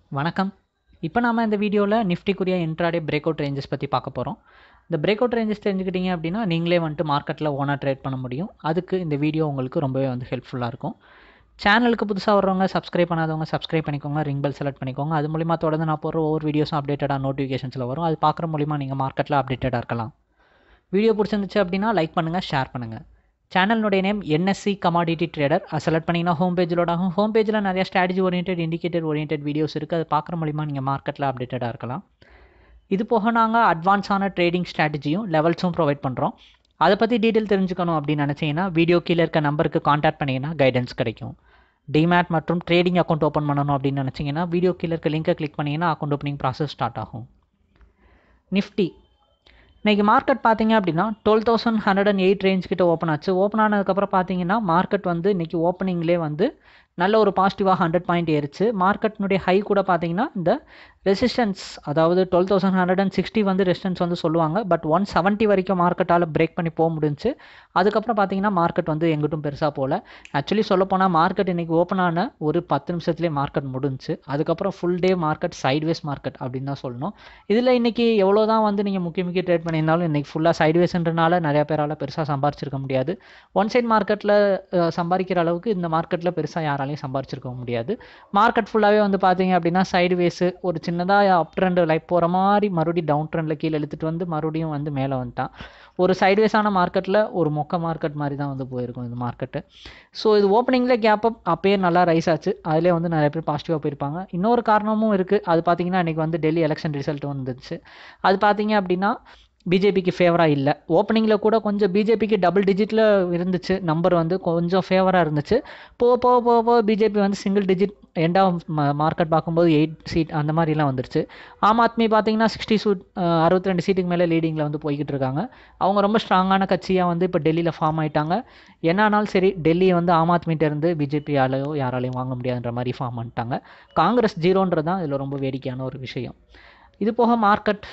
வணக்கம் இப்போ நாம இந்த வீடியோவில் நிஃப்டிக்குரிய இன்ட்ராடே பிரேக் அவுட் ரேஞ்சஸ் பற்றி பார்க்க போகிறோம் இந்த பிரேக் அவுட் ரேஞ்சஸ் தெரிஞ்சுக்கிட்டீங்க அப்படின்னா நீங்களே வந்துட்டு மார்க்கெட்டில் ஓனாக ட்ரேட் பண்ண முடியும் அதுக்கு இந்த வீடியோ உங்களுக்கு ரொம்பவே வந்து ஹெல்ப்ஃபுல்லாக இருக்கும் சேனலுக்கு புதுசாக வர்றவங்க சப்ஸ்கிரைப் பண்ணாதவங்க சப்ஸ்கிரைப் பண்ணிக்கோங்க ரிங் பெல் செலக்ட் பண்ணிக்கோங்க அது மூலிமா தொடர்ந்து நான் போடுற ஒவ்வொரு வீடியோஸும் அப்டேட்டடாக நோட்டிஃபிகேஷன்ஸில் வரும் அது பார்க்குற மூலிமா நீங்கள் மார்க்கெட்டில் அப்டேட்டடாக இருக்கலாம் வீடியோ பிடிச்சிருந்துச்சு அப்படின்னா லைக் பண்ணுங்கள் ஷேர் பண்ணுங்கள் சேனலுடைய நேம் என்எஸ்சி கமாடிட்டி ட்ரேடர் அது செலக்ட் பண்ணிங்கன்னா ஹோம் பேஜிலோட ஆகும் ஹோம் பேஜில் நிறைய strategy orient indicator orient videos இருக்குது அது பார்க்குற மூலிமா நீங்கள் மார்க்கெட்டில் அப்டேட்டடாக இருக்கலாம் இது போக நாங்கள் அட்வான்ஸான ட்ரேடிங் ஸ்ட்ராட்டஜியும் லெவல்ஸும் ப்ரொவைட் பண்ணுறோம் அதை பற்றி டீட்டெயில் தெரிஞ்சுக்கணும் அப்படின்னு நினச்சிங்கன்னா வீடியோ கீழே இருக்க நம்பருக்கு காண்டாக்ட் பண்ணிங்கன்னா கைடன்ஸ் கிடைக்கும் டிமேட் மற்றும் ட்ரேடிங் அக்கௌண்ட் ஓப்பன் பண்ணணும் அப்படின்னு நினச்சிங்கன்னா வீடியோ கீழே இருக்க லிங்கை கிளிக் பண்ணிங்கன்னா அக்கௌண்ட் ஓப்பனிங் ப்ராசஸ் ஸ்டார்ட் ஆகும் நிஃப்டி இன்றைக்கி மார்க்கெட் பார்த்தீங்க அப்படின்னா twelve thousand hundred and eight range கிட்ட ஓப்பன் ஆச்சு ஓப்பன் ஆனதுக்கப்புறம் பார்த்தீங்கன்னா மார்க்கெட் வந்து இன்றைக்கி ஓப்பனிங்லேயே வந்து நல்ல ஒரு பாசிட்டிவாக ஹண்ட்ரட் பாயிண்ட் ஏறிச்சு மார்க்கெட்னுடைய ஹை கூட பார்த்தீங்கன்னா இந்த ரெசிஸ்டன்ஸ் அதாவது twelve thousand hundred and sixty வந்து ரெசிஸ்டன்ஸ் வந்து சொல்லுவாங்க பட் ஒன் செவன்ட்டி வரைக்கும் மார்க்கெட்டால் பிரேக் பண்ணி போக முடிஞ்சு அதுக்கப்புறம் பார்த்தீங்கன்னா மார்க்கெட் வந்து எங்கிட்டும் பெருசாக போகல ஆக்சுவலி சொல்லப்போனால் மார்க்கெட் இன்றைக்கி ஓப்பன் ஆன ஒரு பத்து நிமிஷத்துலேயே மார்க்கெட் முடிஞ்சு அதுக்கப்புறம் full day market sideways market அப்படின்னு தான் சொல்லணும் இதில் இன்றைக்கி எவ்வளோ தான் வந்து நீங்கள் முக்கிய முக்கிய ட்ரேட் பண்ணியிருந்தாலும் இன்றைக்கி ஃபுல்லாக சைட்வேஸ்ன்றனால நிறையா பேரால் பெருசாக சம்பாரிச்சிருக்க முடியாது ஒன் சைட் மார்க்கெட்டில் சம்பாதிக்கிற அளவுக்கு இந்த மார்க்கெட்டில் பெருசாக யாராலையும் சம்பாரிச்சிருக்க முடியாது மார்க்கெட் ஃபுல்லாகவே வந்து பார்த்தீங்க அப்படின்னா சைடுவேஸு ஒரு சின்னதாக அப் ட்ரெண்டு லைக் போகிற மாதிரி மறுபடியும் டவுன் ட்ரெண்டில் கீழே இழுத்துட்டு வந்து மறுபடியும் வந்து மேலே வந்துட்டான் ஒரு சைட்வேஸான மார்க்கெட்டில் ஒரு மொக்க மார்க்கெட் மாதிரி தான் வந்து போயிருக்கும் இந்த மார்க்கெட்டு ஸோ இது ஓப்பனிங்கில் கேப் அப் அப்பயே நல்லா ரைஸ் ஆச்சு அதிலே வந்து நிறைய பேர் பாசிட்டிவாக போயிருப்பாங்க இன்னொரு காரணமும் இருக்குது அது பார்த்தீங்கன்னா இன்றைக்கி வந்து டெல்லி எலெக்ஷன் ரிசல்ட் வந்துச்சு அது பார்த்தீங்க அப்படின்னா பிஜேபிக்கு ஃபேவராக இல்லை ஓப்பனிங்கில் கூட கொஞ்சம் பிஜேபிக்கு டபுள் டிஜிட்டில் இருந்துச்சு நம்பர் வந்து கொஞ்சம் ஃபேவராக இருந்துச்சு போக போக போக போக பிஜேபி வந்து single digit end of market பார்க்கும்போது எயிட் சீட் அந்த மாதிரிலாம் வந்துருச்சு ஆம் ஆத்மி பார்த்தீங்கன்னா சிக்ஸ்டி சூட் அறுபத்தி ரெண்டு சீட்டுக்கு மேலே லீடிங்கில் வந்து போய்கிட்டு இருக்காங்க அவங்க ரொம்ப ஸ்ட்ராங்கான கட்சியாக வந்து இப்போ டெல்லியில் ஃபார்ம் ஆயிட்டாங்க என்னானாலும் சரி டெல்லியை வந்து ஆம் ஆத்மிகிட்ட இருந்து பிஜேபியாலேயோ யாராலையும் வாங்க முடியாதுன்ற மாதிரி ஃபார்ம் பண்ணிட்டாங்க காங்கிரஸ் ஜீரோன்றது தான் இதில் ரொம்ப வேடிக்கையான ஒரு விஷயம் இது போக மார்க்கெட்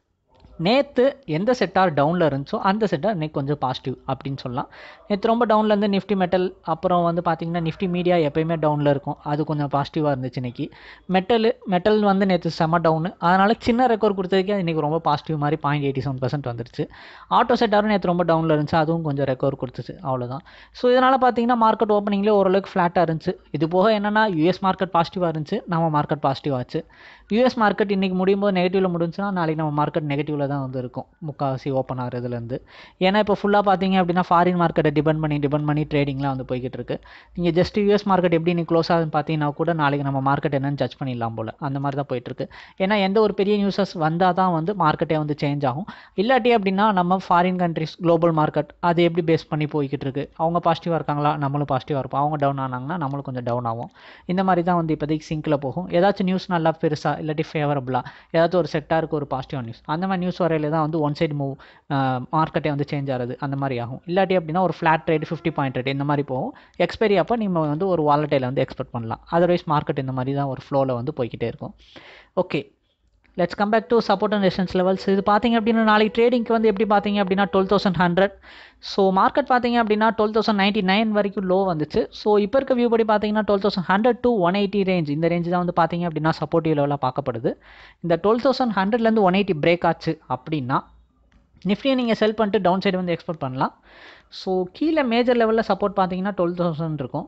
நேற்று எந்த செட்டார் டவுனில் இருந்துச்சோ அந்த செட்டார் இன்னைக்கு கொஞ்சம் பாசிட்டிவ் அப்படின்னு சொல்லலாம் நேற்று ரொம்ப டவுனில் இருந்து நிஃப்டி மெட்டல் அப்புறம் வந்து பார்த்திங்கன்னா நிஃப்டி மீடியா எப்போயுமே டவுனில் இருக்கும் அது கொஞ்சம் பாசிட்டிவாக இருந்துச்சு இன்றைக்கி மெட்டல் மெட்டல் வந்து நேற்று செம டவுனு அதனால் சின்ன ரெக்கார்ட் கொடுத்ததுக்கே இன்றைக்கி ரொம்ப பாசிட்டிவ் மாதிரி பாயிண்ட் எயிட்டி செவன் பர்சன்ட் வந்துருச்சு ஆட்டோ செட்டாரும் நேற்று ரொம்ப டவுனில் இருந்துச்சு அதுவும் கொஞ்சம் ரெக்கார்ட் கொடுத்துச்சு அவ்வளோதான் ஸோ இதனால் பார்த்தீங்கன்னா மார்க்கெட் ஓப்பனிங்லேயே ஓரளவுக்கு ஃப்ளாட்டாக இருந்துச்சு இது போக என்னென்னா யூஎஸ் மார்க்கெட் பாசிட்டிவாக இருந்துச்சு நம்ம மார்க்கெட் பாசிட்டிவ் ஆச்சு யூஎஸ் மார்க்கெட் இன்றைக்கி முடியும் போது நெகட்டிவில் முடிஞ்சுன்னா நாளைக்கு நம்ம மார்க்கெட் நெகட்டிவில் தான் வந்து இருக்கும் முக்கால்வாசி ஓப்பன் ஆகிறதுலேருந்து ஏன்னா இப்போ ஃபுல்லாக பார்த்தீங்க அப்படின்னா ஃபாரின் மார்க்கெட்டை டிபெண்ட் பண்ணி டிபெண்ட் பண்ணி ட்ரேடிங்லாம் வந்து போய்கிட்டு இருக்கு நீங்கள் ஜஸ்ட் யூஎஸ் மார்க்கெட் எப்படி நீ க்ளோஸ் ஆகுதுன்னு பார்த்தீங்கன்னா கூட நாளைக்கு நம்ம மார்க்கெட் என்னன்னு ஜட்ஜ் பண்ணிடலாம் போல் அந்த மாதிரி தான் போயிட்டுருக்கு ஏன்னா எந்த ஒரு பெரிய நியூஸஸ் வந்தால் தான் வந்து மார்க்கெட்டே வந்து சேஞ்ச் ஆகும் இல்லாட்டி அப்படின்னா நம்ம ஃபாரின் கண்ட்ரிஸ் குளோபல் மார்க்கெட் அது எப்படி பேஸ் பண்ணி போய்கிட்டு இருக்கு அவங்க பாசிட்டிவாக இருக்காங்களா நம்மளும் பாசிட்டிவாக இருப்போம் அவங்க டவுன் ஆனாங்கன்னா நம்மளும் கொஞ்சம் டவுன் ஆகும் இந்த மாதிரி தான் வந்து இப்போதைக்கு சிங்கில் போகும் ஏதாச்சும் நியூஸ் நல்லா பெருசாக இல்லாட்டி ஃபேவரபுளாக ஏதாச்சும் ஒரு செக்டாருக்கு ஒரு பாசிட்டிவ் நியூஸ் அந்த மாதிரி நியூஸ் வரையில தான் வந்து ஒன் சைடு மூவ் மார்க்கெட்டே வந்து சேஞ்ச் ஆகுது அந்த மாதிரி ஆகும் இல்லாட்டி அப்படின்னா ஒரு flat rate fifty point rate இந்த மாதிரி போகும் எக்ஸ்பைரி அப்போ நீங்கள் வந்து ஒரு வாலட்டையில் வந்து எக்ஸ்பெக்ட் பண்ணலாம் அதர்வைஸ் மார்க்கெட் இந்த மாதிரி தான் ஒரு ஃப்ளோவில் வந்து போய்கிட்டே இருக்கும் okay let's come back to support and resistance levels இது பார்த்தீங்க அப்படின்னா நாளைக்கு ட்ரேடிங்க்கு வந்து எப்படி பார்த்தீங்க அப்படின்னா twelve thousand hundred so market பார்த்தீங்க அப்படின்னா டுவெல் தௌசண்ட் நைன்ட்டி நைன் வரைக்கும் லோ வந்துச்சு ஸோ இப்போ இருக்க வியூ படி பார்த்தீங்கன்னா twelve thousand hundred to one eighty range இந்த ரேஞ்ச் தான் வந்து பார்த்தீங்க அப்படின்னா சப்போர்ட்டிவ் லெவலாக பார்க்கப்படுது இந்த டுவெல் தௌசண்ட் ஹண்ட்ரட்லேருந்து ஒன் எயிட்டி பிரேக் ஆச்சு அப்படின்னா நிஃப்டியை நீங்கள் செல் பண்ணிட்டு டவுன் சைடு வந்து எக்ஸ்பெக்ட் பண்ணலாம் ஸோ கீழே மேஜர் லெவலில் சப்போர்ட் பார்த்தீங்கன்னா டுவெல் தௌசண்ட் இருக்கும்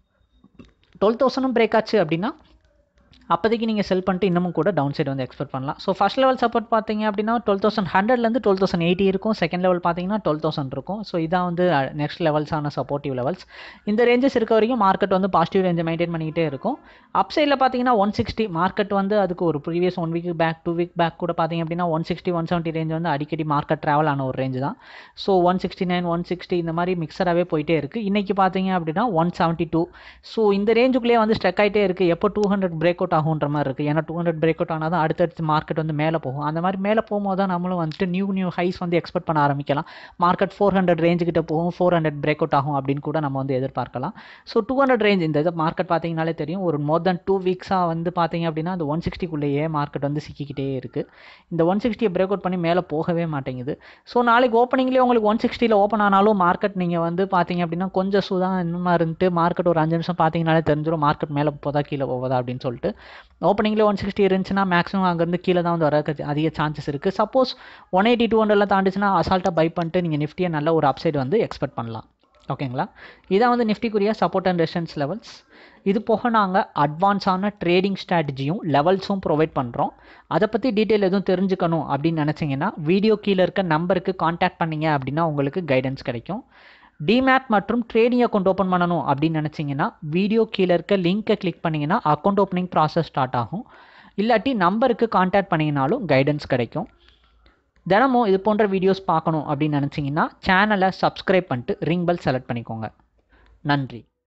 டுவெல் தௌசண்டும் பிரேக் ஆச்சு அப்படின்னா அப்போதைக்கு நீங்கள் செல் பண்ணிட்டு இன்னமும் கூட டவுன் சைடு வந்து எக்ஸ்பெக்ட் பண்ணலாம் ஸோ ஃபஸ்ட் லெவல் சப்போர்ட் பார்த்தீங்க அப்படின்னா டுவெல் தௌசண்ட் ஹண்ட்ரட்லேருந்து டுவெல் தௌசண்ட் எயிட்டி இருக்கும் செகண்ட் லெவல் பார்த்தீங்கன்னா டுவெல் தௌசண்ட் இருக்கும் ஸோ இதான் வந்து நெக்ஸ்ட் லெவல்ஸான சப்போர்ட்டிவ் லெவல்ஸ் இந்த ரேஞ்சஸ் இருக்க வரைக்கும் மார்க்கெட் வந்து பாசிட்டிவ் ரேஞ்சை மெயின்டைன் பண்ணிக்கிட்டே இருக்கும் அப் சைடில் பார்த்தீங்கன்னா ஒன் சிக்ஸ்டி மார்க்கெட் வந்து அதுக்கு ஒரு previous one week back two week back கூட பார்த்தீங்க அப்படின்னா one sixty one seventy range வந்து அடிக்கடி மார்க்கெட் ட்ராவல் ஆன ஒரு ரேஞ்ச் தான் so one sixty nine one sixty இந்த மாதிரி மிக்சராகவே போயிட்டே இருக்குது இன்றைக்கி பார்த்தீங்க அப்படின்னா ஒன் செவன்ட்டி டூ ஸோ இந்த ரேஞ்சுக்குள்ளேயே வந்து ஸ்ட்ரெக் ஆகிட்டே இருக்குது எப்போ டூ ஹண்ட்ரட் பிரேக் அவுட் ஆகுன்ற மாதிரி இருக்குது ஏன்னா டூ ஹண்ட்ரட் பிரேக் அவுட் ஆனால் தான் அடுத்தடுத்து மார்க்கெட் வந்து மேலே போகும் அந்த மாதிரி மேலே போகும்போது தான் நம்மளும் வந்துட்டு நியூ நியூ ஹைஸ் வந்து எக்ஸ்பெக்ட் பண்ண ஆரம்பிக்கலாம் மார்க்கெட் ஃபோர் ஹண்ட்ரட் ரேஞ்சு கிட்ட போகும் ஃபோர் ஹண்ட்ரட் பிரேக் அவுட் ஆகும் அப்படின்னு கூட நம்ம வந்து எதிர்பார்க்கலாம் ஸோ டூ ஹண்ட்ரட் ரேஞ்ச் இந்த இது மார்க்கெட் பார்த்தீங்கனாலே தெரியும் ஒரு மோர் தென் டூ வீக்ஸாக வந்து பார்த்தீங்க அப்படின்னா அந்த ஒன் சிக்ஸ்டிக்குள்ளேயே மார்க்கெட் வந்து சிக்கிக்கிட்டே இருக்குது இந்த ஒன் சிக்ஸ்டியை பிரேக் அவுட் பண்ணி மேலே போகவே மாட்டேங்குது ஸோ நாளைக்கு ஓப்பனிங்லேயே உங்களுக்கு ஒன் சிக்ஸ்டியில் ஓப்பன் ஆனாலும் மார்க்கெட் நீங்கள் வந்து பார்த்தீங்க அப்படின்னா கொஞ்சம் சுதான் இன்னுமா இருந்துட்டு மார்க்கெட் ஒரு அஞ்சு நிமிஷம் பார்த்தீங்கனாலே தெரிஞ்சிடும் மார்க்கெட் மேலே போதா கீழே போவதா அப்படின்னு சொல்லிட்டு ஓப்பனிங்கில் ஒன் சிக்ஸ்டி இருந்துச்சுன்னா மேக்ஸிமம் அங்கேருந்து கீழே தான் வந்து வர அதிக சான்சஸ் இருக்குது சப்போஸ் ஒன் எயிட்டி டூ ஹண்ட்ரட்லாம் தாண்டிச்சுன்னா அசால்ட்டாக பை பண்ணிட்டு நீங்கள் நிஃப்டியை நல்ல ஒரு அப்சைடு வந்து எக்ஸ்பெக்ட் பண்ணலாம் ஓகேங்களா இதான் வந்து நிஃப்டிக்குரிய சப்போர்ட் அண்ட் ரெசிஸ்டன்ஸ் லெவல்ஸ் இது போக நாங்கள் அட்வான்ஸான ட்ரேடிங் ஸ்ட்ராட்டஜியும் லெவல்ஸும் ப்ரொவைட் பண்ணுறோம் அதை பற்றி டீட்டெயில் எதுவும் தெரிஞ்சுக்கணும் அப்படின்னு நினச்சிங்கன்னா வீடியோ கீழே இருக்க நம்பருக்கு காண்டாக்ட் பண்ணிங்க அப்படின்னா உங்களுக்கு கைடன்ஸ் கிடைக்கும் டிமேட் மற்றும் ட்ரேடிங் அக்கௌண்ட் ஓப்பன் பண்ணணும் அப்படின்னு நினச்சிங்கன்னா வீடியோ கீழே இருக்க லிங்க்கை கிளிக் பண்ணிங்கன்னா அக்கௌண்ட் ஓப்பனிங் ப்ராசஸ் ஸ்டார்ட் ஆகும் இல்லாட்டி நம்பருக்கு காண்டாக்ட் பண்ணிங்கனாலும் கைடன்ஸ் கிடைக்கும் தினமும் இது போன்ற வீடியோஸ் பார்க்கணும் அப்படின்னு நினச்சிங்கன்னா சேனலை சப்ஸ்கிரைப் பண்ணிட்டு ரிங் பெல் செலக்ட் பண்ணிக்கோங்க நன்றி